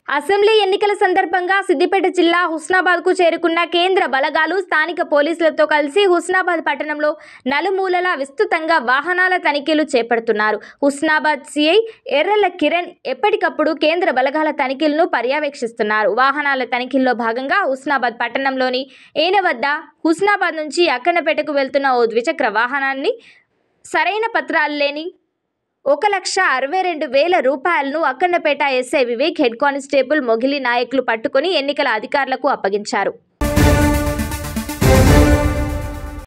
assembly ఎన్నికల సందర్భంగా సిద్దిపేట జిల్లా హుస్నాబాద్కు చేరుకున్న కేంద్ర బలగాలు స్థానిక పోలీసులతో కలిసి హుస్నాబాద్ పట్టణంలో నలుమూలలా విస్తృతంగా వాహనాల తనిఖీలు చేపడుతున్నారు హుస్నాబాద్ సిఐ ఎర్రల కిరణ్ ఎప్పటికప్పుడు కేంద్ర బలగాల తనిఖీలను పర్యవేక్షిస్తున్నారు వాహనాల తనిఖీల్లో భాగంగా హుస్నాబాద్ పట్టణంలోని ఏన వద్ద హుస్నాబాద్ నుంచి అక్కన్నపేటకు వెళ్తున్న ఓ ద్విచక్ర వాహనాన్ని సరైన పత్రాలు లేని ఒక లక్ష అరవై రెండు వేల రూపాయలను Akkannapeta SI Vivek head constable Mogili నాయకులు పట్టుకుని ఎన్నికల అధికారులకు అప్పగించారు